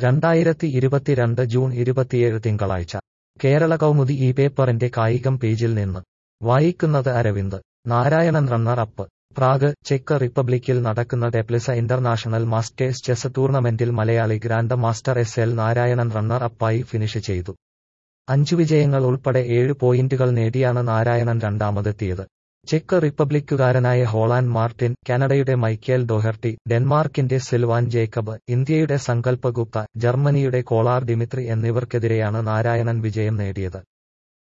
രണ്ടായിരത്തി ഇരുപത്തിരണ്ട് ജൂൺ ഇരുപത്തിയേഴ് തിങ്കളാഴ്ച കേരള കൗമുദി ഈ പേപ്പറിന്റെ കായികം പേജിൽ നിന്ന് വായിക്കുന്നത് Aravind Narayanan runner up Prague ചെക്ക് റിപ്പബ്ലിക്കിൽ നടക്കുന്ന ടെപ്ലിസ ഇന്റർനാഷണൽ മാസ്റ്റേഴ്സ് ചെസ് ടൂർണമെന്റിൽ Malayali grand master S L Narayanan runner അപ്പായി ഫിനിഷ് ചെയ്തു അഞ്ചു വിജയങ്ങൾ ഉൾപ്പെടെ ഏഴ് പോയിന്റുകൾ നേടിയാണ് നാരായണൻ രണ്ടാമതെത്തിയത് ചെക്ക് റിപ്പബ്ലിക്കുകാരനായ ഹോളാൻഡ് മാർട്ടിൻ കാനഡയുടെ മൈക്കേൽ ഡോഹർട്ടി ഡെൻമാർക്കിന്റെ സിൽവാൻ ജേക്കബ് ഇന്ത്യയുടെ സങ്കൽപ ഗുപ്ത ജർമ്മനിയുടെ കോളാർ ഡിമിത്രി എന്നിവർക്കെതിരെയാണ് നാരായണൻ വിജയം നേടിയത്